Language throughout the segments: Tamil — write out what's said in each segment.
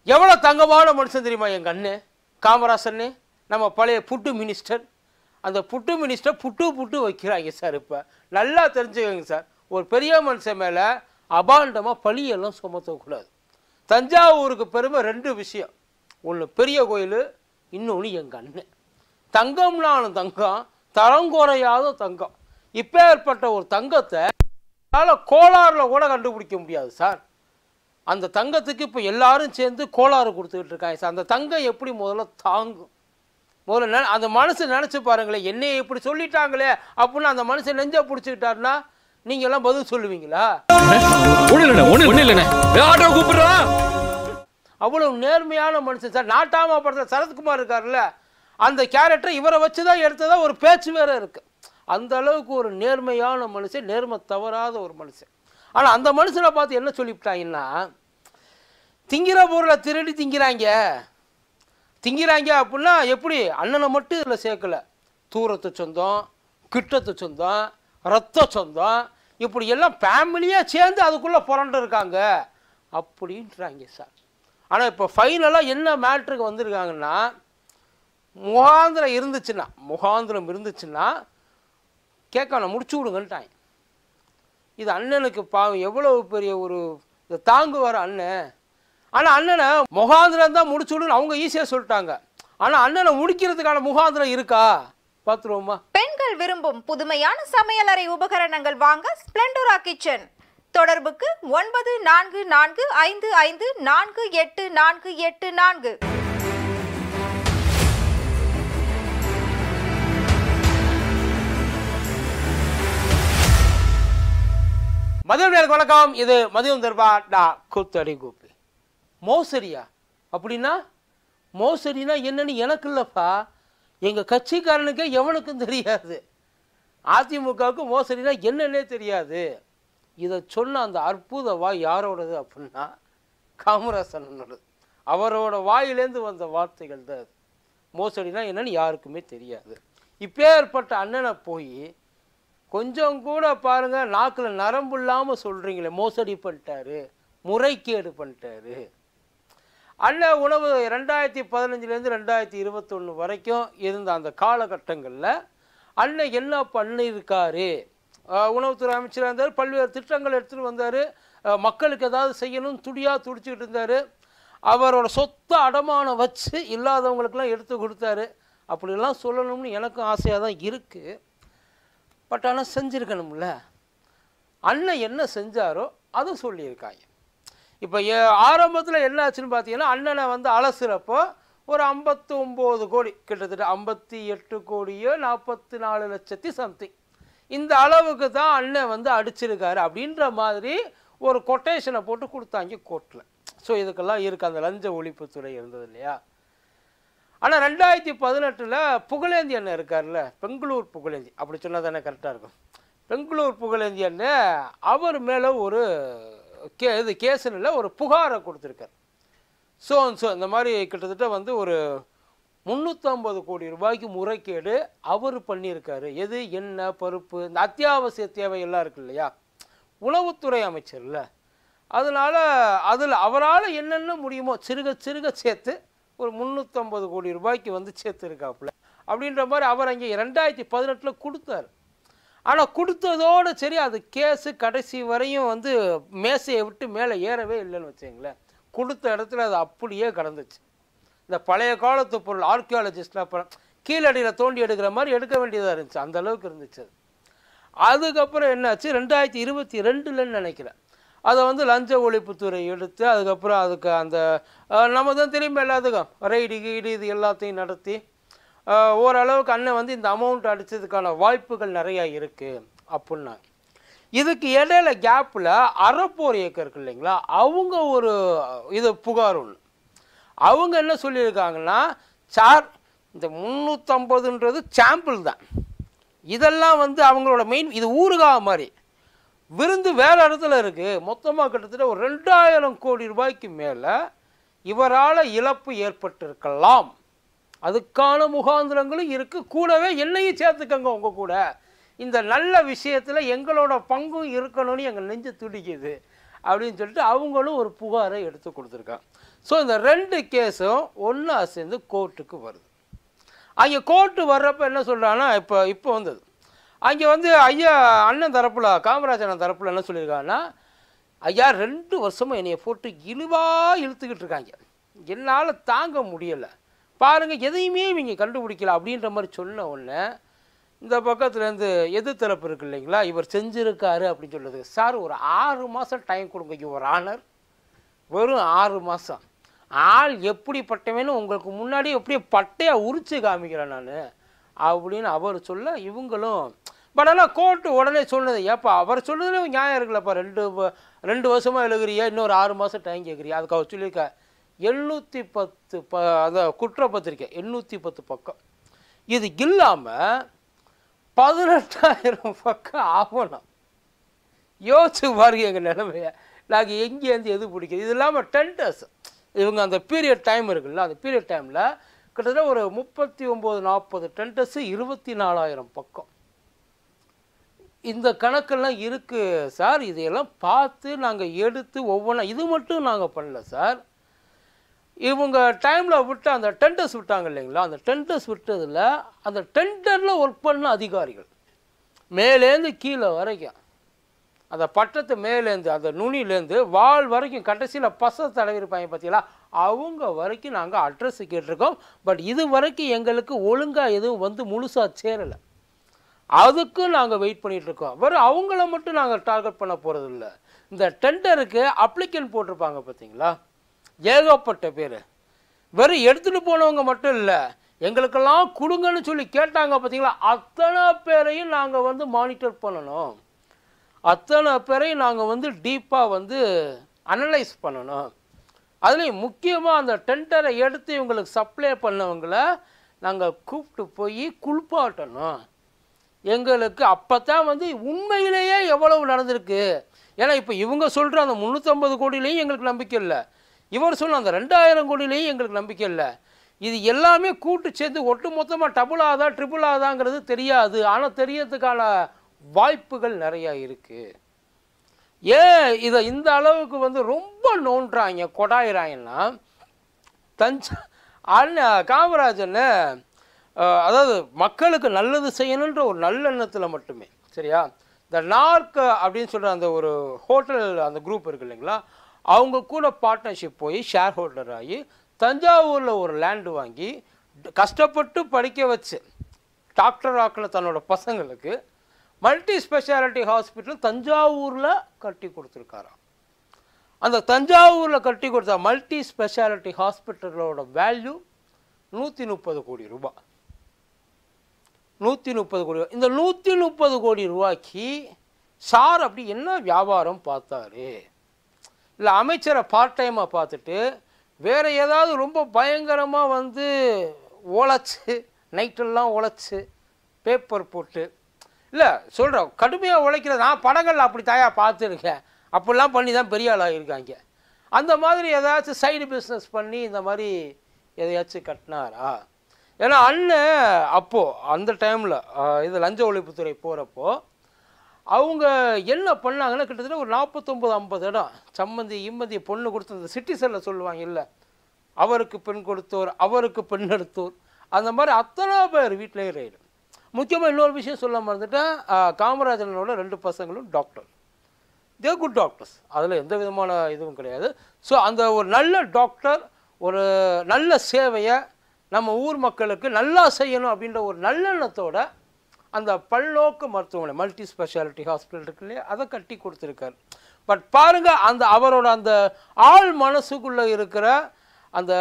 எவ்வளோ தங்கமான மனுஷன் தெரியுமா எங்கள் அண்ணன் காமராசன்னு நம்ம பழைய புட்டு மினிஸ்டர் அந்த புட்டு மினிஸ்டர் புட்டு புட்டு வைக்கிறாங்க சார் இப்போ நல்லா தெரிஞ்சுக்கோங்க சார் ஒரு பெரிய மனுஷன் மேலே அபாண்டமாக பழியெல்லாம் சுமத்தக்கூடாது தஞ்சாவூருக்கு பெருமை ரெண்டு விஷயம் ஒன்று பெரிய கோயில் இன்னொன்று எங்கள் அண்ணன் தங்கம்னாலும் தங்கம் தரம் குறையாத தங்கம் இப்பேற்பட்ட ஒரு தங்கத்தை அதனால் கோளாறில் கூட கண்டுபிடிக்க முடியாது சார் அந்த தங்கத்துக்கு இப்போ எல்லாரும் சேர்ந்து கோளாறு கொடுத்துக்கிட்டு இருக்காங்க சார் அந்த தங்கம் எப்படி முதல்ல தாங்கும் முதல்ல நெ- அந்த மனசு நினச்சி பாருங்களேன் என்னைய இப்படி சொல்லிட்டாங்களே அப்படின்னு அந்த மனுஷன் நெஞ்ச பிடிச்சிக்கிட்டாருன்னா நீங்க எல்லாம் பதில் சொல்லுவீங்களா ஒண்ணு இல்லண்ணே ஒண்ணு ஒண்ணு இல்லண்ணே ஆட்டோ கூப்பிடுறா அவ்வளவு நேர்மையான மனுஷன் சார் நாட்டாமா படத்தில் சரத்குமார் இருக்கார்ல அந்த கேரக்டர் இவரை வச்சு தான் எடுத்ததா ஒரு பேச்சு வேற இருக்கு அந்த அளவுக்கு ஒரு நேர்மையான மனுஷன் நேர்மை தவறாத ஒரு மனுஷன் ஆனால் அந்த மனுஷனை பார்த்து என்ன சொல்லிவிட்டாங்கன்னா திங்கிற பொருளை திருடி திங்கிறாங்க திங்கிறாங்க அப்படின்னா எப்படி அண்ணனை மட்டும் இதில் சேர்க்கல தூரத்து சொந்தம் கிட்டத்து சொந்தம் ரத்த சொந்தம் இப்படி எல்லாம் ஃபேமிலியாக சேர்ந்து அதுக்குள்ளே புரண்டு இருக்காங்க அப்படின்றாங்க சார் ஆனால் இப்போ ஃபைனலாக என்ன மேட்ருக்கு வந்திருக்காங்கன்னா முகாந்திரம் இருந்துச்சுன்னா முகாந்திரம் இருந்துச்சுன்னா கேட்கணும் முடிச்சு விடுங்கன்ட்டாங்க இது அண்ணனுக்கு பாவம் எவ்வளவு பெரிய ஒரு இதை தாங்குவார் அண்ணன் ஆனால் அண்ணனை முகாந்திரம் தான் முடிச்சு விடுன்னு அவங்க ஈஸியாக சொல்லிட்டாங்க ஆனால் அண்ணனை முடிக்கிறதுக்கான முகாந்திரம் இருக்கா பார்த்துருவோமா பெண்கள் விரும்பும் புதுமையான சமையலறை உபகரணங்கள் வாங்க ஸ்பிளண்டோரா கிச்சன் தொடர்புக்கு ஒன்பது நான்கு நான்கு ஐந்து ஐந்து நான்கு எட்டு நான்கு எட்டு நான்கு மதியம் நேருக்கு வணக்கம் இது மதியம் தர்பா டா கூத்தடி கூப்பி மோசடியா அப்படின்னா மோசடினா என்னன்னு எனக்கு இல்லைப்பா எங்கள் கட்சிக்காரனுக்கே எவனுக்கும் தெரியாது அதிமுகவுக்கு மோசடினா என்னன்னே தெரியாது இதை சொன்ன அந்த அற்புத வாய் யாரோடது அப்படின்னா காமராசனோடது அவரோட வாயிலேருந்து வந்த வார்த்தைகள் தான் அது மோசடினா என்னன்னு யாருக்குமே தெரியாது இப்பேற்பட்ட அண்ணனை போய் கொஞ்சம் கூட பாருங்க நாக்கில் நரம்பு இல்லாமல் சொல்கிறீங்களே மோசடி பண்ணிட்டாரு முறைகேடு பண்ணிட்டாரு அண்ணன் உணவு ரெண்டாயிரத்தி பதினஞ்சுலேருந்து ரெண்டாயிரத்தி இருபத்தொன்று வரைக்கும் இருந்த அந்த காலகட்டங்களில் அண்ணன் என்ன பண்ணியிருக்காரு ஆஹ் உணவுத்துறை அமைச்சராக இருந்தார் பல்வேறு திட்டங்கள் எடுத்துகிட்டு வந்தார் மக்களுக்கு ஏதாவது செய்யணும் துடியாக துடிச்சிக்கிட்டு இருந்தார் அவரோட சொத்தை அடமானம் வச்சு இல்லாதவங்களுக்கெல்லாம் எடுத்து கொடுத்தாரு அப்படிலாம் சொல்லணும்னு எனக்கும் ஆசையாக தான் இருக்குது பட் ஆனால் செஞ்சுருக்கணும்ல அண்ணன் என்ன செஞ்சாரோ அதை சொல்லியிருக்காங்க இப்போ ஆரம்பத்தில் என்ன ஆச்சுன்னு பார்த்தீங்கன்னா அண்ணனை வந்து அலசுறப்போ ஒரு ஐம்பத்தி ஒம்பது கோடி கிட்டத்தட்ட ஐம்பத்தி எட்டு கோடியோ நாற்பத்தி நாலு லட்சத்தி சம்திங் இந்த அளவுக்கு தான் அண்ணன் வந்து அடிச்சிருக்காரு அப்படின்ற மாதிரி ஒரு கொட்டேஷனை போட்டு கொடுத்தாங்க கோர்ட்டில் ஸோ இதுக்கெல்லாம் இருக்குது அந்த லஞ்ச ஒழிப்புத்துறை இருந்தது இல்லையா ஆனால் ரெண்டாயிரத்தி பதினெட்டில் புகழேந்தி அண்ணன் இருக்கார்ல பெங்களூர் புகழேந்தி அப்படி சொன்னால் தானே கரெக்டாக இருக்கும் பெங்களூர் புகழேந்தி அண்ணன் அவர் மேலே ஒரு கே இது கேஸில் ஒரு புகாரை கொடுத்துருக்கார் ஸோ ஸோ இந்த மாதிரி கிட்டத்தட்ட வந்து ஒரு முந்நூற்றம்பது கோடி ரூபாய்க்கு முறைகேடு அவர் பண்ணியிருக்காரு எது எண்ணெய் பருப்பு இந்த அத்தியாவசிய தேவையெல்லாம் இருக்கு இல்லையா உணவுத்துறை அமைச்சர்ல அதனால அதில் அவரால் என்னென்ன முடியுமோ சிறுக சிறுக சேர்த்து ஒரு முந்நூற்றம்பது கோடி ரூபாய்க்கு வந்து சேர்த்துருக்காப்புல அப்படின்ற மாதிரி அவர் அங்கே ரெண்டாயிரத்தி பதினெட்டில் கொடுத்தாரு ஆனால் கொடுத்ததோடு சரி அது கேஸு கடைசி வரையும் வந்து மேசையை விட்டு மேலே ஏறவே இல்லைன்னு வச்சுங்களேன் கொடுத்த இடத்துல அது அப்படியே கடந்துச்சு இந்த பழைய காலத்து பொருள் ஆர்கியாலஜிஸ்ட்லாம் அப்புறம் கீழடியில் தோண்டி எடுக்கிற மாதிரி எடுக்க வேண்டியதாக இருந்துச்சு அந்த அளவுக்கு இருந்துச்சு அது அதுக்கப்புறம் என்னாச்சு ரெண்டாயிரத்தி இருபத்தி ரெண்டுலன்னு நினைக்கிறேன் அதை வந்து லஞ்ச ஒழிப்புத்துறை எடுத்து அதுக்கப்புறம் அதுக்கு அந்த அஹ், நம்ம தான் தெரியுமா எல்லாத்துக்கும் ரைடு கீடு இது எல்லாத்தையும் நடத்தி அஹ், ஓரளவுக்கு அண்ணன் வந்து இந்த அமௌண்ட் அடித்ததுக்கான வாய்ப்புகள் நிறையா இருக்குது அப்படின்னாங்க இதுக்கு இடையில கேப்பில் அறப்போர் இயக்கம் இருக்கு இல்லைங்களா அவங்க ஒரு இது புகார் ஒன்று அவங்க என்ன சொல்லியிருக்காங்கன்னா சார் இந்த முந்நூற்றம்பதுன்றது சாம்பிள் தான் இதெல்லாம் வந்து அவங்களோட மெயின் இது ஊறுகாய் மாதிரி விருந்து வேறு இடத்துல இருக்குது மொத்தமாக கிட்டத்தட்ட ஒரு ரெண்டாயிரம் கோடி ரூபாய்க்கு மேலே இவரால் இழப்பு ஏற்பட்டிருக்கலாம் அதுக்கான முகாந்திரங்களும் இருக்குது கூடவே என்னையும் சேர்த்துக்கங்க உங்கள் கூட இந்த நல்ல விஷயத்தில் எங்களோட பங்கும் இருக்கணும்னு எங்கள் நெஞ்சு துடிக்குது அப்படின்னு சொல்லிட்டு அவங்களும் ஒரு புகாரை எடுத்து கொடுத்துருக்காங்க ஸோ இந்த ரெண்டு கேஸும் ஒன்றா சேர்ந்து கோர்ட்டுக்கு வருது அங்கே கோர்ட்டு வர்றப்ப என்ன சொல்கிறாங்கன்னா இப்போ இப்போ வந்தது அங்கே வந்து ஐயா அண்ணன் தரப்பில் காமராஜ் அண்ணன் தரப்பில் என்ன சொல்லியிருக்காங்கன்னா ஐயா ரெண்டு வருஷமாக என்னைய போட்டு இழிவாக இழுத்துக்கிட்டு இருக்காங்க என்னால் தாங்க முடியலை பாருங்கள் எதையுமே இவங்க கண்டுபிடிக்கல அப்படின்ற மாதிரி சொன்ன உடனே இந்த பக்கத்துலேருந்து எதிர்த்தரப்பு இருக்கு இல்லைங்களா இவர் செஞ்சுருக்காரு அப்படின்னு சொல்லுது சார் ஒரு ஆறு மாதம் டைம் கொடுங்க யுவர் ஆனர் வெறும் ஆறு மாதம் ஆள் எப்படிப்பட்டவன்னு உங்களுக்கு முன்னாடி அப்படியே பட்டையாக உரிச்சு காமிக்கிறேன் நான் அப்படின்னு அவர் சொல்ல இவங்களும் பட் ஆனால் கோர்ட்டு உடனே சொன்னது ஏப்பா அவர் சொன்னதுல நியாயம் இருக்குல்லப்பா ரெண்டு வ- ரெண்டு வருஷமாக எழுதுறியா இன்னொரு ஆறு மாதம் டைம் கேட்குறியா அதுக்கு அவர் சொல்லியிருக்க எண்ணூற்றி பத்து ப அந்த குற்றப்பத்திரிக்கை எண்ணூற்றி பத்து பக்கம் இது இல்லாமல் பதினெட்டாயிரம் பக்கம் ஆவணம் யோசிச்சு பாருங்க எங்கள் நிலைமைய நாங்கள் எங்கேருந்து எது பிடிக்குது இது இல்லாமல் டென்டர்ஸ் இவங்க அந்த பீரியட் டைம் இருக்குல்ல அந்த பீரியட் டைமில் கிட்டத்தட்ட ஒரு முப்பத்தி ஒம்பது நாற்பது டென்டர்ஸு இருபத்தி நாலாயிரம் பக்கம் இந்த கணக்கெல்லாம் இருக்குது சார் இதையெல்லாம் பார்த்து நாங்கள் எடுத்து ஒவ்வொன்றா இது மட்டும் நாங்கள் பண்ணல சார் இவங்க டைமில் விட்ட அந்த டெண்டர்ஸ் விட்டாங்க இல்லைங்களா அந்த டெண்டர்ஸ் விட்டதில் அந்த டெண்டரில் ஒர்க் பண்ண அதிகாரிகள் மேலேருந்து கீழே வரைக்கும் அந்த பட்டத்து மேலேருந்து அந்த நுனிலேருந்து வால் வரைக்கும் கடைசியில் பச தலைவிருப்பாங்க பார்த்தீங்களா அவங்க வரைக்கும் நாங்கள் அட்ரஸ் கேட்டிருக்கோம் பட் இது வரைக்கும் எங்களுக்கு ஒழுங்காக எதுவும் வந்து முழுசாக சேரலை அதுக்கும் நாங்கள் வெயிட் பண்ணிட்டு இருக்கோம் வெறும் அவங்கள மட்டும் நாங்கள் டார்கெட் பண்ண போகிறது இல்லை இந்த டெண்டருக்கு அப்ளிகன் போட்டிருப்பாங்க பார்த்தீங்களா ஏகப்பட்ட பேர் வெறும் எடுத்துகிட்டு போனவங்க மட்டும் இல்லை எங்களுக்கெல்லாம் கொடுங்கன்னு சொல்லி கேட்டாங்க பார்த்தீங்களா அத்தனை பேரையும் நாங்கள் வந்து மானிட்டர் பண்ணணும் அத்தனை பேரையும் நாங்கள் வந்து டீப்பாக வந்து அனலைஸ் பண்ணணும் அதுலேயும் முக்கியமாக அந்த டெண்டரை எடுத்து இவங்களுக்கு சப்ளை பண்ணவங்கள நாங்கள் கூப்பிட்டு போய் குளிப்பாட்டணும் எங்களுக்கு அப்போ தான் வந்து உண்மையிலேயே எவ்வளவு நடந்திருக்கு ஏன்னா இப்போ இவங்க சொல்கிற அந்த முந்நூற்றம்பது கோடியிலையும் எங்களுக்கு நம்பிக்கை இல்லை இவர் சொன்ன அந்த ரெண்டாயிரம் கோடியிலையும் எங்களுக்கு நம்பிக்கை இல்லை இது எல்லாமே கூட்டு சேர்த்து ஒட்டு மொத்தமாக டபுள் ஆகுதா ட்ரிபிள் ஆகுதாங்கிறது தெரியாது ஆனால் தெரியறதுக்கான வாய்ப்புகள் நிறையா இருக்குது ஏன் இதை இந்த அளவுக்கு வந்து ரொம்ப நோண்டுறாங்க கொடாயிறாங்கன்னா தஞ்சா அண்ணன் காமராஜன்னு அஹ், அதாவது மக்களுக்கு நல்லது செய்யணுன்ற ஒரு நல்லெண்ணத்தில் மட்டுமே சரியா இந்த நார்க் அப்படின்னு சொல்கிற அந்த ஒரு ஹோட்டல் அந்த குரூப் இருக்கு இல்லைங்களா அவங்க கூட பார்ட்னர்ஷிப் போய் ஷேர் ஹோல்டர் ஆகி தஞ்சாவூரில் ஒரு லேண்டு வாங்கி கஷ்டப்பட்டு படிக்க வச்சு டாக்டர் ஆக்கின தன்னோட பசங்களுக்கு மல்டி ஸ்பெஷாலிட்டி ஹாஸ்பிட்டல் தஞ்சாவூரில் கட்டி கொடுத்துருக்காராம் அந்த தஞ்சாவூரில் கட்டி கொடுத்த மல்டி ஸ்பெஷாலிட்டி ஹாஸ்பிட்டலோட வேல்யூ நூற்றி முப்பது கோடி ரூபாய் நூற்றி முப்பது கோடி ரூபாய். இந்த நூற்றி முப்பது கோடி ரூபாய்க்கு சார் அப்படி என்ன வியாபாரம் பார்த்தாரு இல்லை அமைச்சரை பார்ட் டைமாக பார்த்துட்டு வேற ஏதாவது ரொம்ப பயங்கரமாக வந்து உழைச்சி நைட்டெல்லாம் உழைச்சி பேப்பர் போட்டு இல்லை சொல்கிறேன் கடுமையாக உழைக்கிறது நான் படங்கள் அப்படி தாயா பார்த்துருக்கேன் அப்படிலாம் பண்ணி தான் பெரிய ஆளாக இருக்காங்க அந்த மாதிரி ஏதாச்சும் சைடு பிஸ்னஸ் பண்ணி இந்த மாதிரி எதையாச்சும் கட்டினாரா ஏன்னா அண்ணன் அப்போது அந்த டைமில் இது லஞ்ச ஒழிப்புத்துறை போகிறப்போ அவங்க என்ன பண்ணாங்கன்னா கிட்டத்தட்ட ஒரு நாற்பத்தொம்பது ஐம்பது இடம் சம்மந்தி இம்மந்தி பொண்ணு கொடுத்து அந்த சிட்டிசனில் சொல்லுவாங்க இல்லை அவருக்கு பெண் கொடுத்தோர் அவருக்கு பெண் எடுத்தோர் அந்த மாதிரி அத்தனை பேர் வீட்டிலேயே ரைடு முக்கியமாக இன்னொரு விஷயம் சொல்ல மறந்துட்டேன் ஆஹ் காமராஜனோட ரெண்டு பசங்களும் டாக்டர் தே குட் டாக்டர்ஸ் அதில் எந்த விதமான இதுவும் கிடையாது ஸோ அந்த ஒரு நல்ல டாக்டர் ஒரு நல்ல சேவையை நம்ம ஊர் மக்களுக்கு நல்லா செய்யணும் அப்படின்ற ஒரு நல்லெண்ணத்தோட அந்த பல்நோக்கு மருத்துவமனை மல்டி ஸ்பெஷாலிட்டி ஹாஸ்பிட்டல் இருக்கு இல்லையா அதை கட்டி கொடுத்துருக்காரு பட் பாருங்க அந்த அவரோட அந்த ஆள் மனசுக்குள்ளே இருக்கிற அந்த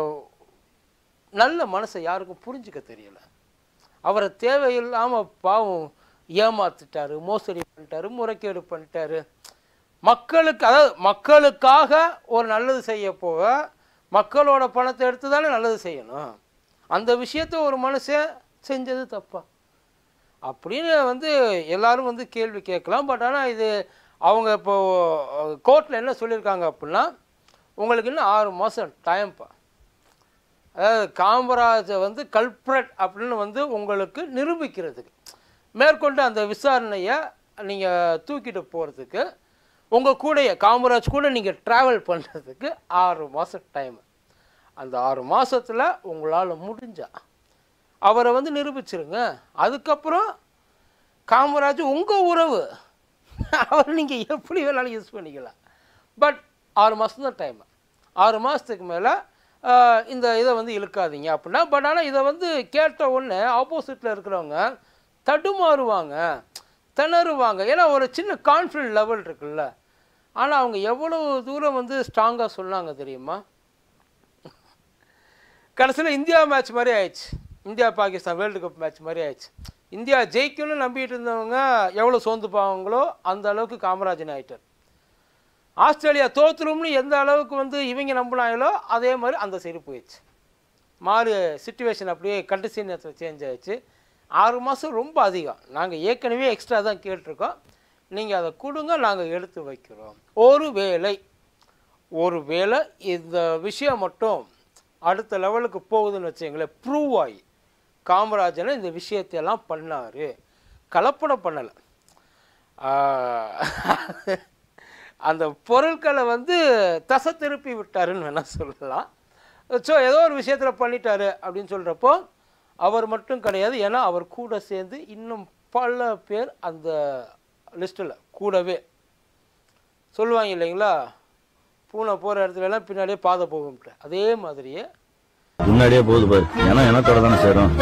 நல்ல மனசை யாருக்கும் புரிஞ்சுக்க தெரியல அவரை தேவையில்லாமல் பாவம் ஏமாத்திட்டாரு மோசடி பண்ணிட்டாரு முறைகேடு பண்ணிட்டாரு மக்களுக்கு அதாவது மக்களுக்காக ஒரு நல்லது செய்ய போக மக்களோட பணத்தை எடுத்து தானே நல்லது செய்யணும் அந்த விஷயத்த ஒரு மனுஷன் செஞ்சது தப்பா அப்படின்னு வந்து எல்லாரும் வந்து கேள்வி கேட்கலாம் பட் ஆனால் இது அவங்க இப்போ கோர்ட்டில் என்ன சொல்லியிருக்காங்க அப்படின்னா உங்களுக்கு இன்னும் ஆறு மாதம் டைம்ப்பா அதாவது காமராஜை வந்து கல்ப்ரட் அப்படின்னு வந்து உங்களுக்கு நிரூபிக்கிறதுக்கு மேற்கொண்டு அந்த விசாரணையை நீங்கள் தூக்கிட்டு போகிறதுக்கு உங்கள் கூடயே காமராஜ் கூட நீங்கள் ட்ராவல் பண்ணுறதுக்கு ஆறு மாதம் டைம் அந்த ஆறு மாசத்துல உங்களால் முடிஞ்சா அவரை வந்து நிரூபிச்சிருங்க அதுக்கப்புறம் காமராஜ் உங்கள் உறவு அவர் நீங்கள் எப்படி வேணாலும் யூஸ் பண்ணிக்கலாம் பட் ஆறு மாதம் தான் டைம் ஆறு மாதத்துக்கு மேலே இந்த இதை வந்து இழுக்காதீங்க அப்படின்னா பட் ஆனால் இதை வந்து கேட்ட உடனே ஆப்போசிட்டில் இருக்கிறவங்க தடுமாறுவாங்க திணறுவாங்க ஏன்னா ஒரு சின்ன கான்ஃபிடென்ட் லெவல் இருக்குல்ல ஆனால் அவங்க எவ்வளோ தூரம் வந்து ஸ்ட்ராங்காக சொன்னாங்க தெரியுமா கடைசியில் இந்தியா மேட்ச் மாதிரி ஆயிடுச்சு India Pakistan world cup match மாதிரி ஆயிடுச்சு இந்தியா ஜெயிக்கும்னு நம்பிட்டு இருந்தவங்க எவ்வளோ சோர்ந்து போவாங்களோ அந்த அளவுக்கு காமராஜன் ஆயிட்டார் ஆஸ்திரேலியா தோத்துரும்னு எந்த அளவுக்கு வந்து இவங்க நம்பினாங்களோ அதே மாதிரி அந்த சைடு போயிடுச்சு மாறு சுச்சுவேஷன் அப்படியே கண்டிஷன் சேஞ்ச் ஆயிடுச்சு ஆறு மாதம் ரொம்ப அதிகம் நாங்கள் ஏற்கனவே எக்ஸ்ட்ரா தான் கேட்டிருக்கோம் நீங்கள் அதை கொடுங்க நாங்கள் எடுத்து வைக்கிறோம் ஒரு வேளை ஒரு வேளை இந்த விஷயம் மட்டும் அடுத்த லெவலுக்கு போகுதுன்னு வச்சுங்களேன் ப்ரூவ் ஆகி காமராஜனை இந்த விஷயத்தையெல்லாம் பண்ணார் கலப்படம் பண்ணலை அந்த பொருட்களை வந்து தசை திருப்பி விட்டாருன்னு வேணால் சொல்லலாம் ஸோ ஏதோ ஒரு விஷயத்தில் பண்ணிட்டாரு அப்படின்னு சொல்கிறப்போ அவர் மட்டும் கிடையாது ஏன்னா அவர் கூட சேர்ந்து இன்னும் பல பேர் அந்த லிஸ்ட்டில் கூடவே சொல்லுவாங்க இல்லைங்களா பூனை போகிற இடத்துல எல்லாம் பின்னாடியே பாதை போகும்ட்டு அதே மாதிரியே முன்னாடியே போகுது பாரு ஏன்னா எனத்தோட தானே சேரும்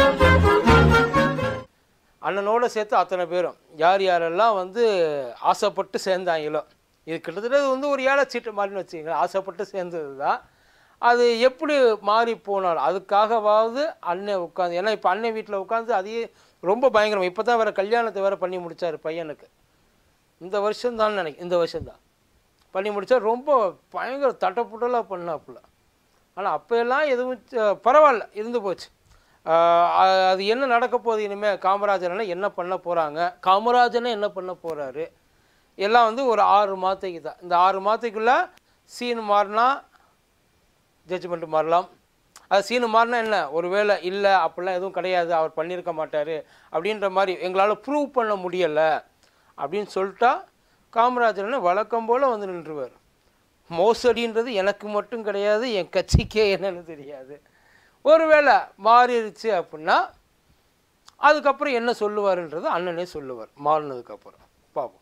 அண்ணனோட சேர்த்து அத்தனை பேரும் யார் யாரெல்லாம் வந்து ஆசைப்பட்டு சேர்ந்தாங்களோ இது கிட்டத்தட்ட இது வந்து ஒரு ஏழை சீட்டு மாதிரின்னு வச்சுக்கோங்க ஆசைப்பட்டு சேர்ந்தது தான் அது எப்படி மாறி போனாலும் அதுக்காகவாவது அண்ணன் உட்காந்து ஏன்னா இப்போ அண்ணன் வீட்டில் உட்காந்து அதையே ரொம்ப பயங்கரம் இப்போ தான் வேறு கல்யாணத்தை வேறு பண்ணி முடிச்சார் பையனுக்கு இந்த வருஷம் தான் நினைக்கிறேன் இந்த வருஷம் தான் பண்ணி முடிச்சா ரொம்ப பயங்கர தட்டப்புட்டலாக பண்ணாப்புல ஆனால் அப்போயெல்லாம் எதுவும் ச- பரவாயில்ல இருந்து போச்சு ஆஹ் அ- அது என்ன நடக்க போகுது இனிமேல் காமராஜர்னா என்ன பண்ண போகிறாங்க காமராஜனை என்ன பண்ண போகிறாரு எல்லாம் வந்து ஒரு ஆறு மாதத்துக்கு தான் இந்த ஆறு மாதத்துக்குள்ளே சீன் மாறினா ஜட்ஜ்மெண்ட் மாறலாம் அது சீனு மாறினா என்ன ஒருவேளை இல்லை அப்படிலாம் எதுவும் கிடையாது அவர் பண்ணியிருக்க மாட்டார் அப்படின்ற மாதிரி எங்களால் ப்ரூவ் பண்ண முடியலை அப்படின்னு சொல்லிட்டா காமராஜர்னு வழக்கம் போல் வந்து நின்றுவார் மோசடின்றது எனக்கு மட்டும் கிடையாது என் கட்சிக்கே என்னன்னு தெரியாது ஒருவேளை மாறிடுச்சு அப்படின்னா அதுக்கப்புறம் என்ன சொல்லுவாருன்றது அண்ணனே சொல்லுவார் மாறினதுக்கப்புறம் பார்ப்போம்